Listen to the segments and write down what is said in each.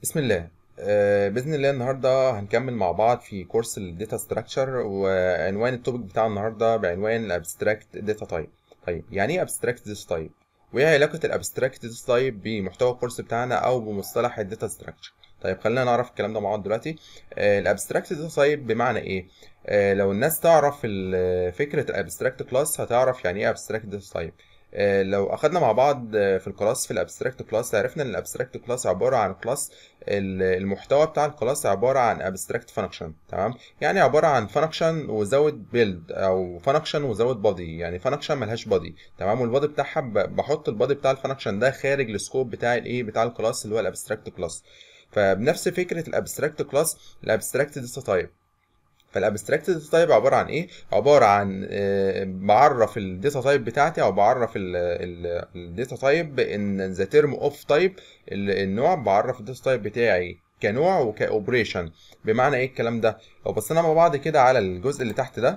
بسم الله آه، بإذن الله النهاردة هنكمل مع بعض في كورس الداتا ستراكشر وعنوان التوبيك بتاع النهاردة بعنوان الابستراكت داتا تايب طيب يعني ايه ابستراكت داتا تايب وايه علاقة الابستراكت داتا تايب بمحتوى الكورس بتاعنا او بمصطلح الداتا ستراكشر طيب خلينا نعرف الكلام ده مع بعض دلوقتي الابستراكت داتا تايب بمعنى ايه آه، لو الناس تعرف ال- فكرة الابستراكت كلاس هتعرف يعني ايه ابستراكت داتا تايب آه، لو اخدنا مع بعض آه، في الكلاس في الابستراكت كلاس عرفنا ان الابستراكت كلاس عباره عن كلاس المحتوى بتاع الكلاس عباره عن ابستراكت فانكشن تمام يعني عباره عن فانكشن وزود بيلد او فانكشن وزود بادي يعني فانكشن ملهاش بادي تمام والبادي بتاعها ب- بحط البادي بتاع الفانكشن ده خارج السكوب بتاع الايه بتاع الكلاس اللي هو الابستراكت كلاس فبنفس فكره الابستراكت كلاس الابستراكت داتا تايب فالابستراكت داتا تايب عباره عن ايه عباره عن آه، بعرف الداتا تايب بتاعتي او بعرف الداتا تايب ان ذا تيرم اوف تايب النوع بعرف الداتا تايب بتاعي كنوع وكاوبريشن بمعنى ايه الكلام ده لو بصينا مع بعض كده على الجزء اللي تحت ده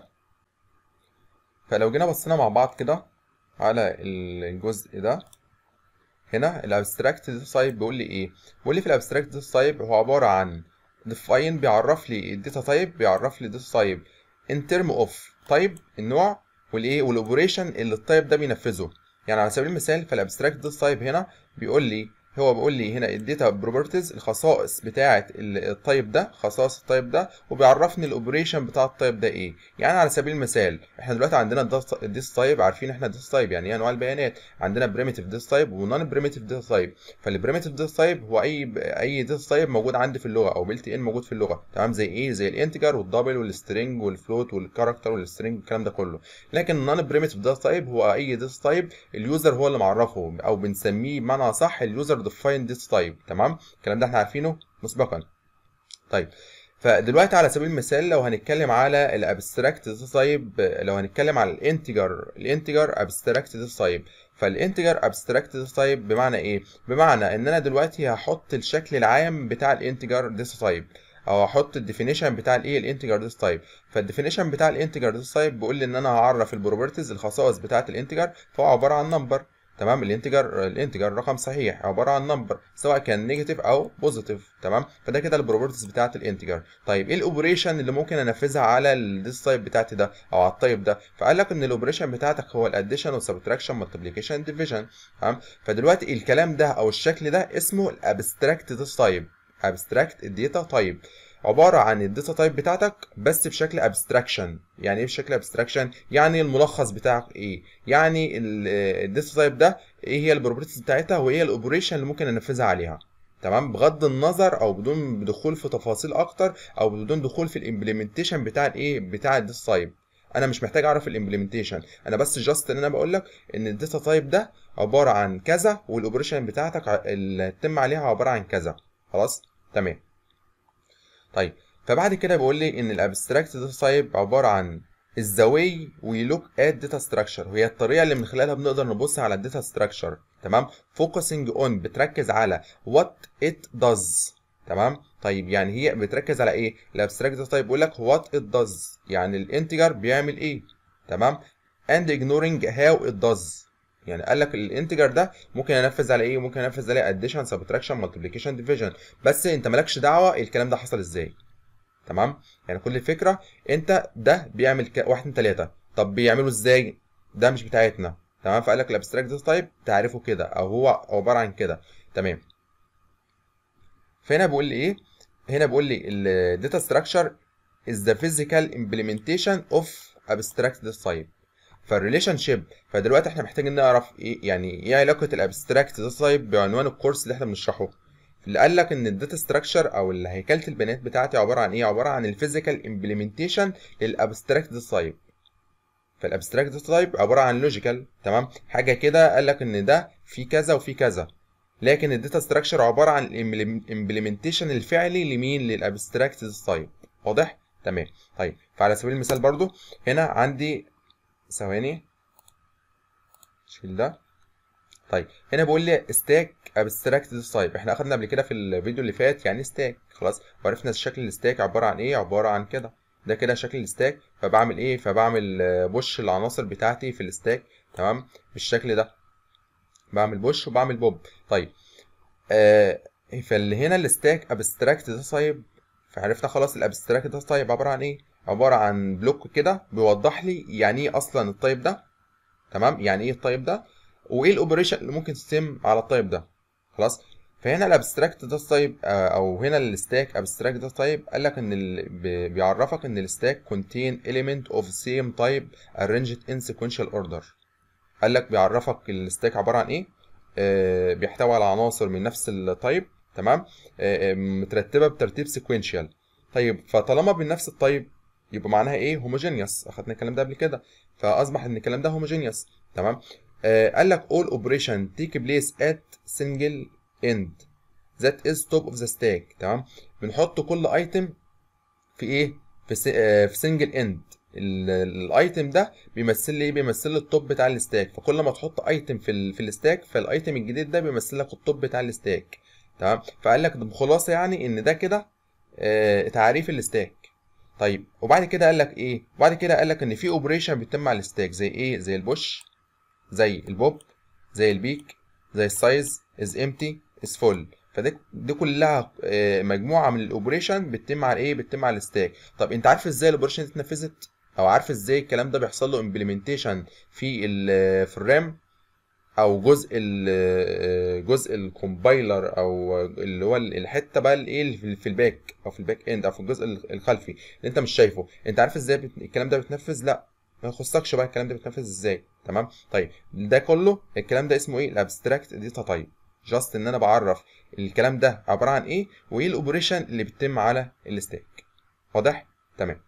فلو جينا بصينا مع بعض كده على الجزء ده هنا الابستراكت داتا تايب بيقول لي ايه بيقول لي في الابستراكت داتا تايب هو عباره عن define بيعرف لي الداتا تايب بيعرف لي الداتا تايب in term of type النوع والايه والاوبريشن اللي التايب ده بينفذه يعني على سبيل المثال فالابستراكت داتا تايب هنا بيقول لي هو بيقول لي هنا الداتا بروبرتيز الخصائص بتاعه التايب ده خصائص التايب ده وبيعرفني الاوبريشن بتاع التايب ده ايه يعني على سبيل المثال احنا دلوقتي عندنا الداتا تايب عارفين احنا الداتا تايب يعني ايه انواع البيانات عندنا بريميتيف داتا تايب ونون بريميتيف داتا تايب فالبريميتيف داتا تايب هو اي اي داتا تايب موجود عندي في اللغه او بيلت ان موجود في اللغه تمام زي ايه زي الانتجر والدبل والسترنج والفلوت والكاركتر والسترنج الكلام ده كله لكن النون بريميتيف داتا تايب هو اي داتا تايب اليوزر هو اللي معرفه او بنسميه بمعنى صح اليوزر ديفايند داتا تايب تمام الكلام ده احنا عارفينه مسبقا طيب فدلوقتي على سبيل المثال لو هنتكلم على الابستراكت داتا تايب لو هنتكلم على الانتجر الانتجر ابستراكت داتا تايب فالانتجر ابستراكت داتا تايب بمعنى ايه بمعنى ان انا دلوقتي هحط الشكل العام بتاع الانتجر داتا تايب او هحط الديفينيشن بتاع الايه الانتجر داتا تايب فالديفينيشن بتاع الانتجر داتا تايب بيقول لي ان انا هعرف البروبرتيز الخصائص بتاعه الانتجر فهو عباره عن نمبر تمام الانتجر الانتجر رقم صحيح عباره عن نمبر سواء كان نيجاتيف او بوزيتيف تمام فده كده البروبرتيز بتاعه الانتجر طيب ايه الاوبريشن اللي ممكن انفذها على الديس تايب بتاعتي ده او على التايب ده فقال لك ان الاوبريشن بتاعتك هو الاديشن والسبتراكشن مالتيبليكيشن ديفيجن تمام فدلوقتي الكلام ده او الشكل ده اسمه الابستراكت ديس تايب ابستراكت الداتا تايب عباره عن الداتا تايب بتاعتك بس بشكل ابستراكشن يعني ايه بشكل ابستراكشن يعني الملخص بتاعك ايه يعني الداتا تايب ده ايه هي البروبرتيز بتاعتها وايه الاوبريشن اللي ممكن انفذها عليها تمام بغض النظر او بدون دخول في تفاصيل اكتر او بدون دخول في الامبلمنتيشن بتاع الايه بتاع الداتا تايب انا مش محتاج اعرف الامبلمنتيشن انا بس جاست ان انا بقول لك ان الداتا تايب ده عباره عن كذا والاوبريشن بتاعتك ع- اللي هتتم عليها عباره عن كذا خلاص تمام طيب فبعد كده بيقول لي ان الابستراكت داتا تايب عباره عن is the way we look at data structure وهي الطريقه اللي من خلالها بنقدر نبص على الداتا structure تمام focusing on بتركز على what it does تمام طيب يعني هي بتركز على ايه الابستراكت داتا تايب بيقول لك what it does يعني الانتجر بيعمل ايه تمام and ignoring how it does يعني قال لك الانتجر ده ممكن ينفذ على ايه ممكن ينفذ عليه addition subtraction multiplication division بس انت مالكش دعوه الكلام ده حصل ازاي تمام يعني كل الفكره انت ده بيعمل ك... واحد اتنين تلاته طب بيعمله ازاي ده مش بتاعتنا تمام فقال لك الابستراكت داتا تايب تعرفه كده او هو عباره عن كده تمام فهنا بيقول لي ايه هنا بيقول لي الداتا ستراكشر is the physical implementation of abstract data type فالريليشن شيب فدلوقتي احنا محتاجين نعرف ايه يعني ايه علاقه الابستراكت داتا تايب بعنوان الكورس اللي احنا بنشرحه اللي قال لك ان الداتا ستراكشر او هيكله البيانات بتاعتي عباره عن ايه عباره عن الفيزيكال امبلمنتيشن للابستراكت داتا تايب فالابستراكت داتا تايب عباره عن لوجيكال تمام حاجه كده قال لك ان ده في كذا وفي كذا لكن الداتا ستراكشر عباره عن الامبلمنتيشن الفعلي لمين للابستراكت داتا تايب واضح تمام طيب فعلى سبيل المثال برضو هنا عندي ثواني شيل ده طيب هنا بيقول لي ستاك ابستراكت داتا تايب احنا اخدنا قبل كده في الفيديو اللي فات يعني ستاك خلاص وعرفنا شكل الستاك عباره عن ايه عباره عن كده ده كده شكل الستاك فبعمل ايه فبعمل بوش العناصر بتاعتي في الستاك تمام بالشكل ده بعمل بوش وبعمل بوب طيب آه فاللي هنا الستاك ابستراكت داتا تايب فعرفنا خلاص الابستراكت داتا تايب عباره عن ايه عباره عن بلوك كده بيوضح لي يعني ايه اصلا التايب ده تمام يعني ايه التايب ده وايه الاوبريشن اللي ممكن تتم على التايب ده خلاص فهنا الابستراكت داتا تايب او هنا الستاك ابستراكت داتا تايب قال لك ان ال... بيعرفك ان الستاك contain element of same type arranged in sequential order قال لك بيعرفك الستاك عباره عن ايه آه بيحتوي على عناصر من نفس التايب تمام آه مترتبه بترتيب سيكوينشال طيب فطالما من نفس التايب يبقى معناها ايه هوموجينيوس اخدنا الكلام ده قبل كده فاصبح ان الكلام ده هوموجينيوس تمام آه قال لك all operation take place at single end that is top of the stack تمام بنحط كل ايتم في ايه في سي... آه في سنجل اند الايتم ده بيمثل لي ايه بيمثل لي التوب بتاع الستاك فكل ما تحط ايتم في ال... في الستاك فالايتم الجديد ده بيمثل لك التوب بتاع الستاك تمام فقال لك بخلاصه يعني ان ده كده آه تعريف الستاك طيب وبعد كده قال لك ايه وبعد كده قال لك ان في اوبريشن بيتم على الستاك زي ايه زي البوش زي البوب زي البيك زي السايز از امتي از فول فدي دي كلها مجموعه من الاوبريشن بتتم على ايه بتتم على الستاك طب انت عارف ازاي الاوبريشن دي اتنفذت او عارف ازاي الكلام ده بيحصل له امبلمنتيشن في ال في الرام او جزء ال جزء الكومبايلر او اللي هو الحته بقى الايه في الباك او في الباك اند او في الجزء الخلفي اللي انت مش شايفه انت عارف ازاي بت... الكلام ده بيتنفذ لا ما يخصكش بقى الكلام ده بيتنفذ ازاي تمام طيب ده كله الكلام ده اسمه ايه الابستراكت داتا تايب جاست ان انا بعرف الكلام ده عباره عن ايه وايه الاوبريشن اللي بتتم على الستاك واضح تمام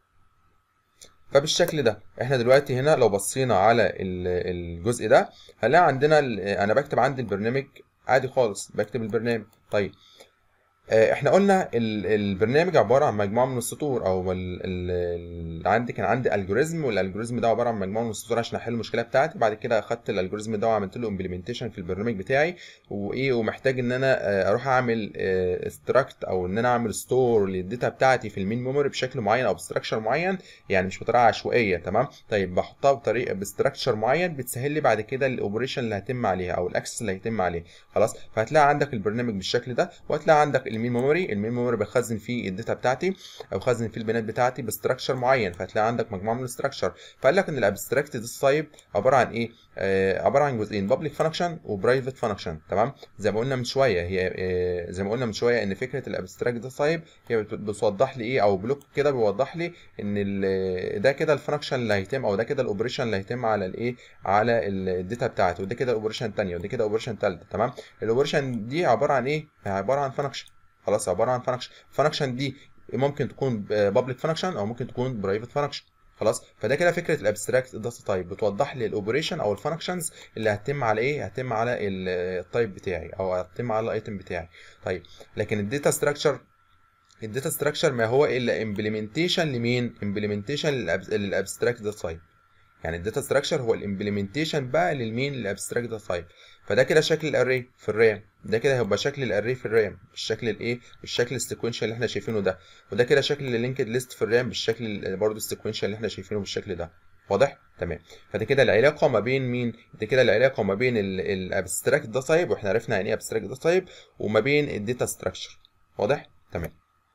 فبالشكل ده احنا دلوقتي هنا لو بصينا على الجزء ده هنلاقي عندنا انا بكتب عندي البرنامج عادي خالص بكتب البرنامج طيب احنا قلنا البرنامج عباره عن مجموعه من السطور او ال ال عندي كان عندي الجوريزم والالجوريزم ده عباره عن مجموعه من السطور عشان احل المشكله بتاعتي بعد كده اخدت الالجوريزم ده وعملت له امبلمنتيشن في البرنامج بتاعي وايه ومحتاج ان انا اروح اعمل استراكت او ان انا اعمل ستور للداتا بتاعتي في المين ميموري بشكل معين او بستراكشر معين يعني مش بطريقه عشوائيه تمام طيب بحطها بطريقه بستراكشر معين بتسهل لي بعد كده الاوبريشن اللي هيتم عليها او الاكسس اللي هيتم عليه خلاص فهتلاقي عندك البرنامج بالشكل ده وهتلاقي عندك المين ميموري المين ميموري بخزن فيه الداتا بتاعتي او بخزن فيه البيانات بتاعتي بستراكشر معين فهتلاقي عندك مجموعه من الاستراكشر فقال لك ان الابستراكت داتا تايب عباره عن ايه آه عباره عن جزئين بابليك فانكشن وبرايفت فانكشن تمام زي ما قلنا من شويه هي آه زي ما قلنا من شويه ان فكره الابستراكت داتا تايب هي بتوضح لي ايه او بلوك كده بيوضح لي ان ده كده الفانكشن اللي هيتم او ده كده الاوبريشن اللي هيتم على الايه على الداتا بتاعتي وده كده الاوبريشن الثانيه وده كده اوبريشن ثالثه تمام الاوبريشن دي عباره عن ايه عباره عن فانكشن خلاص عباره عن فانكشن الفانكشن دي ممكن تكون بابليك فانكشن او ممكن تكون برايفت فانكشن خلاص فده كده فكره الابستراكت داتا تايب بتوضح لي الاوبريشن او الفانكشنز اللي هتتم على ايه هتتم على التايب بتاعي او هتتم على الايتم بتاعي طيب لكن الداتا ستراكشر الداتا ستراكشر ما هو الا امبلمنتيشن لمين امبلمنتيشن للابستراكت داتا تايب يعني الداتا ستراكشر هو الامبلمنتيشن بقى للمين للابستراكت داتا تايب فده كده شكل الاري في الرام ده كده هيبقى شكل الاري في الرام بالشكل الايه بالشكل السيكونشال اللي احنا شايفينه ده وده كده شكل اللينكد ليست في الرام بالشكل برضه السيكونشال اللي احنا شايفينه بالشكل ده واضح تمام فده كده العلاقه ما بين مين ده كده العلاقه ما بين الابستراكت داتا تايب واحنا عرفنا يعني ايه ابستراكت داتا تايب وما بين الداتا ستراكشر واضح تمام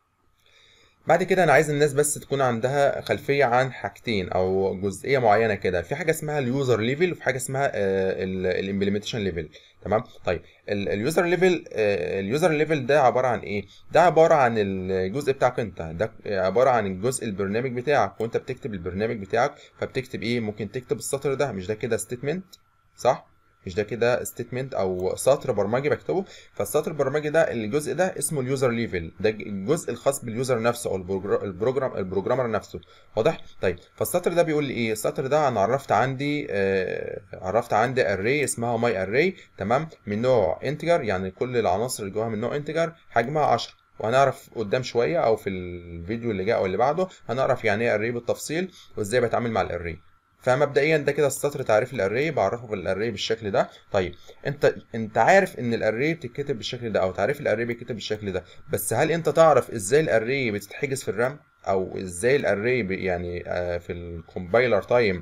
بعد كده انا عايز الناس بس تكون عندها خلفيه عن حاجتين او جزئيه معينه كده في حاجه اسمها اليوزر ليفل وفي حاجه اسمها الامبلمنتيشن ليفل تمام طيب اليوزر ليفل اليوزر ليفل ده عباره عن ايه ده عباره عن الجزء بتاعك انت ده عباره عن الجزء البرنامج بتاعك وانت بتكتب البرنامج بتاعك فبتكتب ايه ممكن تكتب السطر ده مش ده كده ستيتمنت صح مش ده كده ستيتمنت او سطر برمجي بكتبه فالسطر البرمجي ده الجزء ده اسمه اليوزر ليفل ده الجزء الخاص باليوزر نفسه او البروجرام البروجرامر نفسه واضح طيب فالسطر ده بيقول لي ايه السطر ده انا عرفت عندي آه عرفت عندي اري اسمها ماي اري تمام من نوع انتجر يعني كل العناصر اللي جواها من نوع انتجر حجمها 10 وهنعرف قدام شويه او في الفيديو اللي جاي او اللي بعده هنعرف يعني ايه اري بالتفصيل وازاي بتعامل مع الاري فمبدئيا ده كده السطر تعريف الاري بعرفه بالاري بالشكل ده طيب انت انت عارف ان الاري بتتكتب بالشكل ده او تعريف الاري بيتكتب بالشكل ده بس هل انت تعرف ازاي الاري بتتحجز في الرام او ازاي الاري يعني في الكومبايلر تايم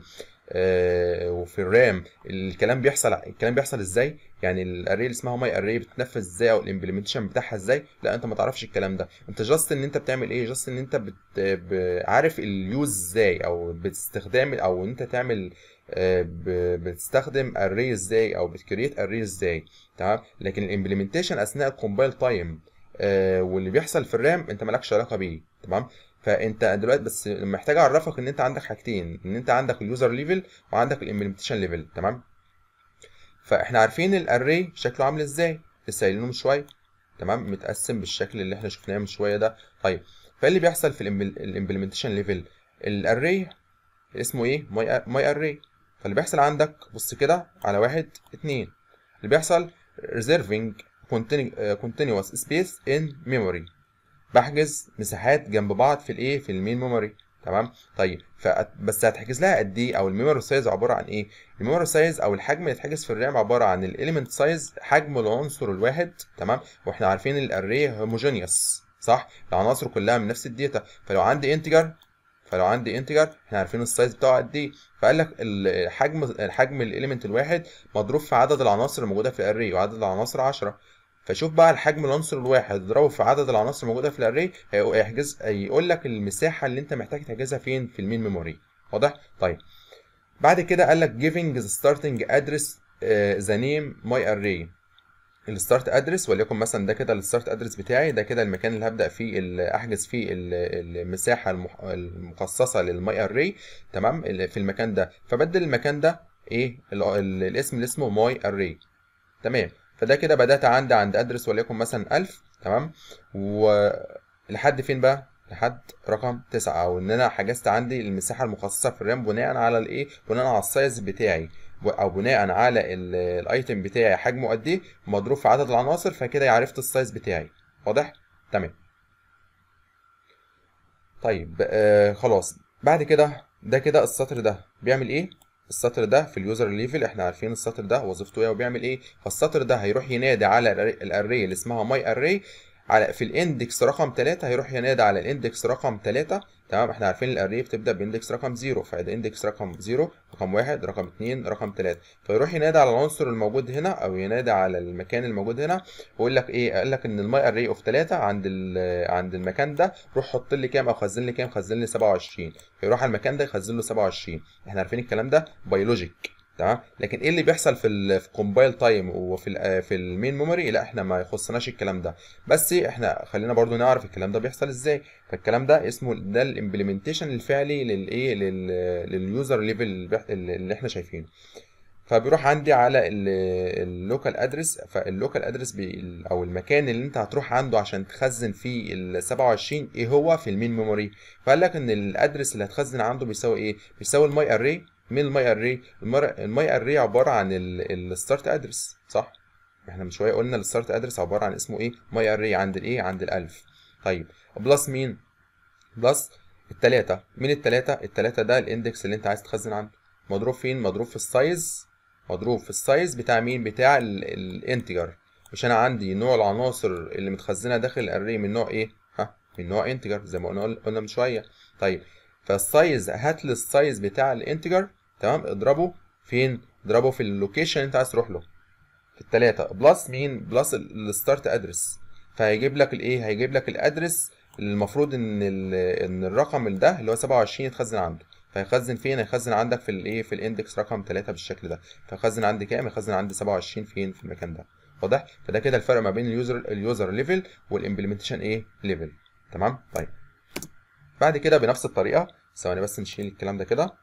آه، وفي الرام الكلام بيحصل الكلام بيحصل ازاي يعني الاري اللي اسمها ماي اري بتتنفذ ازاي او الامبلمنتيشن بتاعها ازاي لا انت ما تعرفش الكلام ده انت جاست ان انت بتعمل ايه جاست ان انت بت... ب- عارف اليوز ازاي او بتستخدم او انت تعمل آه، ب- بتستخدم اري ازاي او بتكريت اري ازاي تمام لكن الامبلمنتيشن اثناء الكومبايل تايم واللي بيحصل في الرام انت مالكش علاقه بيه تمام فانت دلوقتي بس محتاج اعرفك ان انت عندك حاجتين ان انت عندك اليوزر ليفل وعندك الامبلمنتيشن ليفل تمام فاحنا عارفين الاري شكله عامل ازاي لسه قايلينه من شويه تمام متقسم بالشكل اللي احنا شفناه من شويه ده طيب فايه اللي بيحصل في الامبلمنتيشن ليفل الاري اسمه ايه ماي ماي اري فاللي بيحصل عندك بص كده على واحد اتنين اللي بيحصل reserving continu- آه، continuous space in memory بحجز مساحات جنب بعض في الايه في المين ميموري تمام طيب ف بس هتحجز لها قد ايه او الميموري سايز عباره عن ايه الميموري سايز او الحجم اللي يتحجز في الرام عباره عن الاليمنت سايز حجم العنصر الواحد تمام واحنا عارفين الاري هوموجينيوس صح العناصر كلها من نفس الداتا فلو عندي انتجر فلو عندي انتجر احنا عارفين السايز بتاعه قد ايه فقال لك الحجم الحجم الاليمنت الواحد مضروب في عدد العناصر الموجوده في الاري وعدد العناصر 10 فشوف بقى الحجم العنصر الواحد اضربه في عدد العناصر الموجوده في الاري هيحجز هيقول لك المساحه اللي انت محتاج تحجزها فين في المين ميموري واضح طيب بعد كده قال لك giving the starting address uh, the name my array الستارت ادرس وليكن مثلا ده كده الستارت ادرس بتاعي ده كده المكان اللي هبدا فيه ال- احجز فيه ال- المساحه المح- المخصصه للماي اري تمام ال- في المكان ده فبدل المكان ده ايه ال- ال- الاسم اللي اسمه ماي اري تمام فده كده بدات عندي عند ادرس وليكن مثلا 1000 تمام ولحد فين بقى لحد رقم 9 او ان انا حجزت عندي المساحه المخصصه في الرام بناء على الايه بناء على السايز بتاعي و- او بناء على ال- الايتم بتاعي حجمه قد ايه مضروب في عدد العناصر فكده عرفت السايز بتاعي واضح تمام طيب آه خلاص بعد كده ده كده السطر ده بيعمل ايه السطر ده في اليوزر ليفل احنا عارفين السطر ده وظيفته ايه وبيعمل ايه فالسطر ده هيروح ينادي على الاري اللي اسمها ماي اري على في الاندكس رقم 3 هيروح ينادي على الاندكس رقم 3 تمام احنا عارفين الاري بتبدا باندكس رقم 0 فده اندكس رقم 0 رقم 1 رقم 2 رقم 3 فيروح ينادي على العنصر الموجود هنا او ينادي على المكان الموجود هنا ويقول لك ايه قال لك ان الماي اري اوف 3 عند ال- عند المكان ده روح حط لي كام او خزن لي كام خزن لي 27 فيروح على المكان ده يخزن له 27 احنا عارفين الكلام ده بيولوجيك تمام لكن ايه اللي بيحصل في ال في كومبايل تايم وفي ال في المين ميموري لا احنا ما يخصناش الكلام ده بس احنا خلينا برضو نعرف الكلام ده بيحصل ازاي فالكلام ده اسمه ده الامبلمنتيشن الفعلي للايه لل- لليوزر ليفل اللي احنا شايفينه فبيروح عندي على اللوكال ادرس فاللوكال ادرس او المكان اللي انت هتروح عنده عشان تخزن فيه ال 27 ايه هو في المين ميموري فقال لك ان الادرس اللي هتخزن عنده بيساوي ايه بيساوي الماي اري مين الماي اري الماي اري عباره عن الستارت ادرس صح احنا من شويه قلنا الستارت ادرس عباره عن اسمه ايه ماي اري عند الايه عند الالف طيب بلس مين بلس التلاتة مين التلاتة التلاتة ده الاندكس اللي انت عايز تخزن عنده مضروب فين مضروب في السايز مضروب في السايز بتاع مين بتاع الانتجر مش انا عندي نوع العناصر اللي متخزنه داخل الاري من نوع ايه ها من نوع انتجر زي ما قلنا قلنا من شويه طيب فالسايز هات لي السايز بتاع الانتجر تمام اضربه فين اضربه في اللوكيشن اللي انت عايز تروح له في التلاتة بلس مين بلس الستارت ادرس فهيجيب لك الايه هيجيب لك الادرس اللي المفروض ان ال- ان الرقم ده اللي هو 27 يتخزن عنده فيخزن فين هيخزن عندك في الايه في الاندكس رقم 3 بالشكل ده فيخزن عندي كام يخزن عندي 27 فين في المكان ده واضح فده كده الفرق ما بين اليوزر اليوزر ليفل والامبلمنتيشن ايه ليفل تمام طيب بعد كده بنفس الطريقه ثواني بس نشيل الكلام ده كده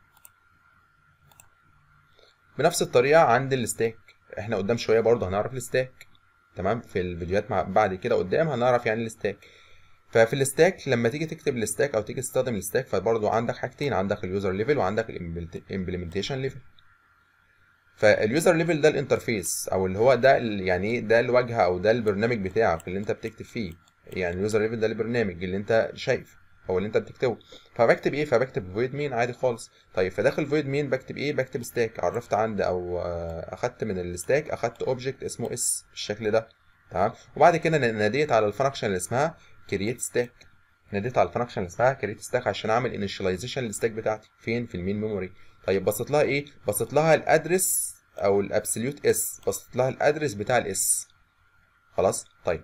بنفس الطريقه عند الستاك احنا قدام شويه برضه هنعرف الستاك تمام في الفيديوهات مع بعد كده قدام هنعرف يعني الستاك ففي الستاك لما تيجي تكتب الستاك او تيجي تستخدم الستاك فبرضه عندك حاجتين عندك اليوزر ليفل وعندك الامبلمنتيشن ليفل فاليوزر ليفل ده الانترفيس او اللي هو ده ال- يعني ايه ده الواجهه او ده البرنامج بتاعك اللي انت بتكتب فيه يعني اليوزر ليفل ده البرنامج اللي انت شايف او اللي انت بتكتبه فبكتب ايه فبكتب فويد مين عادي خالص طيب فداخل فويد مين بكتب ايه بكتب ستاك عرفت عندي او آه، اخدت من الستاك اخدت اوبجكت اسمه اس بالشكل ده تمام وبعد كده ناديت على الفانكشن اللي اسمها كرييت ستاك ناديت على الفانكشن اللي اسمها كرييت ستاك عشان اعمل انيشاليزيشن للستاك بتاعتي فين في المين ميموري طيب بسط لها ايه بسط لها الادرس او الابسوليوت اس بسط لها الادرس بتاع الاس خلاص طيب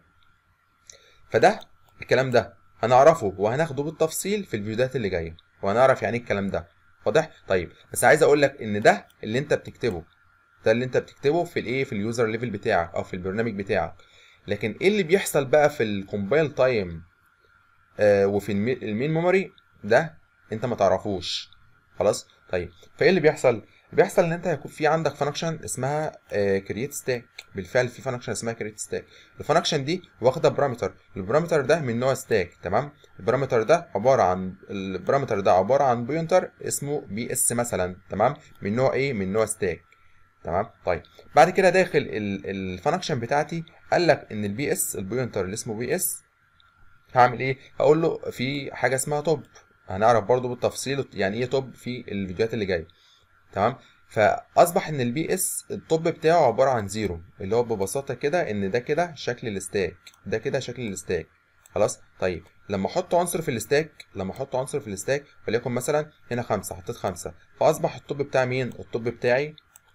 فده الكلام ده هنعرفه وهناخده بالتفصيل في الفيديوهات اللي جايه وهنعرف يعني ايه الكلام ده واضح طيب بس عايز اقول لك ان ده اللي انت بتكتبه ده اللي انت بتكتبه في الايه في اليوزر ليفل بتاعك او في البرنامج بتاعك لكن ايه اللي بيحصل بقى في الكومبايل تايم آه وفي المين ميموري ده انت ما تعرفوش خلاص طيب فايه اللي بيحصل بيحصل ان انت هيكون في عندك فانكشن اسمها كرييت ستاك بالفعل في فانكشن اسمها كرييت ستاك الفانكشن دي واخده بارامتر البارامتر ده من نوع ستاك تمام البارامتر ده عباره عن البارامتر ده عباره عن بوينتر اسمه بي اس مثلا تمام من نوع ايه من نوع ستاك تمام طيب بعد كده داخل الفانكشن بتاعتي قال لك ان البي اس البوينتر اللي اسمه بي اس هعمل ايه هقول له في حاجه اسمها توب هنعرف برضو بالتفصيل يعني ايه توب في الفيديوهات اللي جايه تمام فاصبح ان البي اس التوب بتاعه عباره عن زيرو اللي هو ببساطه كده ان ده كده شكل الستاك ده كده شكل الستاك خلاص طيب لما احط عنصر في الستاك لما احط عنصر في الستاك وليكن مثلا هنا خمسة حطيت خمسة فاصبح التوب بتاع مين التوب بتاعي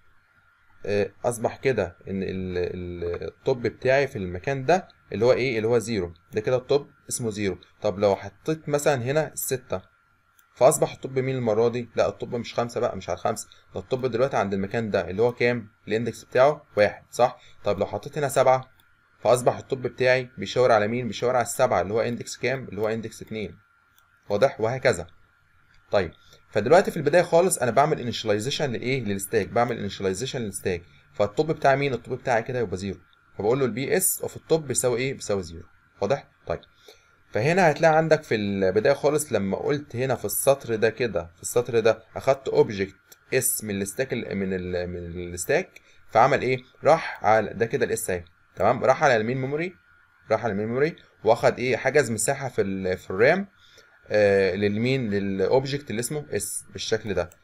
اصبح كده ان التوب بتاعي في المكان ده اللي هو ايه اللي هو زيرو ده كده التوب اسمه زيرو طب لو حطيت مثلا هنا ستة فاصبح الطب مين المره دي لا الطب مش خمسة بقى مش على الخمسة ده الطب دلوقتي عند المكان ده اللي هو كام الاندكس بتاعه واحد صح طب لو حطيت هنا سبعة فاصبح الطب بتاعي بيشاور على مين بيشاور على السبعة اللي هو اندكس كام اللي هو اندكس اتنين واضح وهكذا طيب فدلوقتي في البدايه خالص انا بعمل انيشاليزيشن لايه للستاك بعمل انيشاليزيشن للستاك فالطب بتاع مين الطب بتاعي كده يبقى زيرو فبقول له البي اس اوف الطب بيساوي ايه بيساوي زيرو واضح طيب فهنا هتلاقي عندك في البدايه خالص لما قلت هنا في السطر ده كده في السطر ده اخدت اوبجكت اس من الستاك من ال من الستاك فعمل ايه راح على ده كده الاس اهي تمام راح على المين ميموري راح على المين ميموري واخد ايه حجز مساحه في ال في الرام آه للمين للاوبجكت اللي اسمه اس بالشكل ده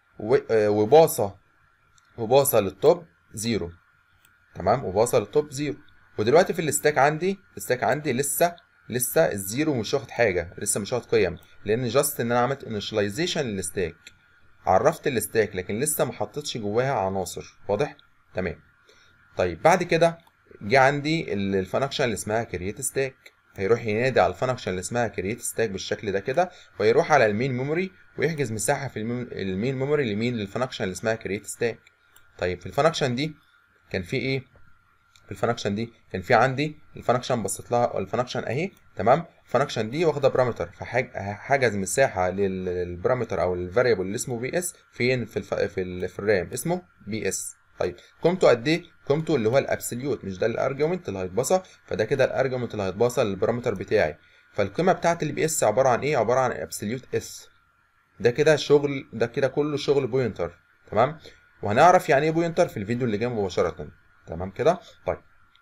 وباصه وباصه للتوب زيرو تمام وباصه للتوب زيرو ودلوقتي في الستاك عندي الستاك عندي لسه لسه الزيرو مش واخد حاجه لسه مش واخد قيم لان جاست ان انا عملت انيشاليزيشن للستاك عرفت الستاك لكن لسه ما حطيتش جواها عناصر واضح تمام طيب بعد كده جه عندي الفانكشن اللي اسمها كرييت ستاك هيروح ينادي على الفانكشن اللي اسمها كرييت ستاك بالشكل ده كده ويروح على المين ميموري ويحجز مساحه في المين ميموري لمين للفانكشن اللي اسمها كرييت ستاك طيب في الفانكشن دي كان في ايه في الفانكشن دي كان في عندي الفانكشن بصيت لها الفانكشن اهي تمام الفانكشن دي واخده بارامتر فحجز مساحه للبارامتر او الفاريبل اللي اسمه بي اس فين في الف... في, ال... في الرام اسمه بي اس طيب قيمته قد ايه قيمته اللي هو الابسوليوت مش ده الارجيومنت اللي هيتبصى فده كده الارجيومنت اللي هيتبصى للبارامتر بتاعي فالقيمه بتاعت البي اس عباره عن ايه عباره عن ابسوليوت اس ده كده شغل ده كده كله شغل بوينتر تمام وهنعرف يعني ايه بوينتر في الفيديو اللي جاي مباشره تمام كده طيب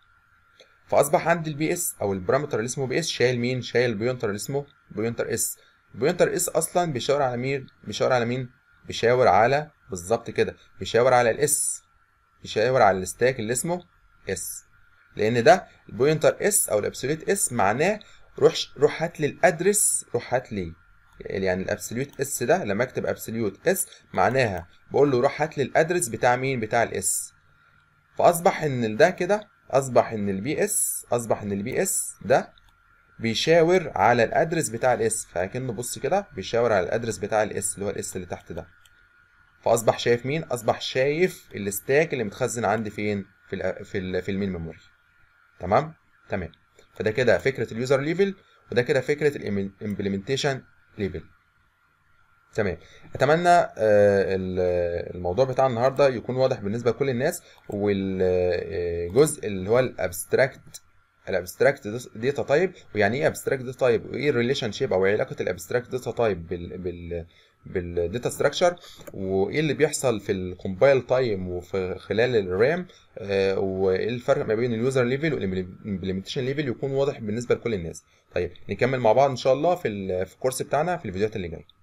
فاصبح عندي البي اس او البارامتر اللي اسمه بي اس شايل مين شايل البوينتر اللي اسمه بوينتر اس بوينتر اس اصلا بيشاور على مين بيشاور على مين بيشاور على بالظبط كده بيشاور على الاس بيشاور على الستاك اللي اسمه اس لان ده البوينتر اس او الابسوليوت اس معناه روح روح هات لي الادرس روح هات لي يعني الابسوليوت اس ده لما اكتب ابسوليوت اس معناها بقول له روح هات لي الادرس بتاع مين بتاع الاس فاصبح ان ده كده اصبح ان البي اس اصبح ان البي اس ده بيشاور على الادرس بتاع الاس فكأنه بص كده بيشاور على الادرس بتاع الاس اللي هو الاس اللي تحت ده فاصبح شايف مين اصبح شايف الستاك اللي متخزن عندي فين في ال في ال في المين ميموري تمام تمام فده كده فكره اليوزر ليفل وده كده فكره الامبلمنتيشن ليفل تمام اتمنى الموضوع بتاع النهارده يكون واضح بالنسبه لكل الناس والجزء اللي هو الابستراكت الابستراكت داتا تايب ويعني ايه ابستراكت داتا تايب وايه الريليشن شيب او علاقه الابستراكت داتا تايب بال بال بالداتا ستراكشر وايه اللي بيحصل في الكومبايل تايم وفي خلال الرام آه وايه الفرق ما بين اليوزر ليفل والامبلمنتيشن ليفل يكون واضح بالنسبه لكل الناس طيب نكمل مع بعض ان شاء الله في في الكورس بتاعنا في الفيديوهات اللي جايه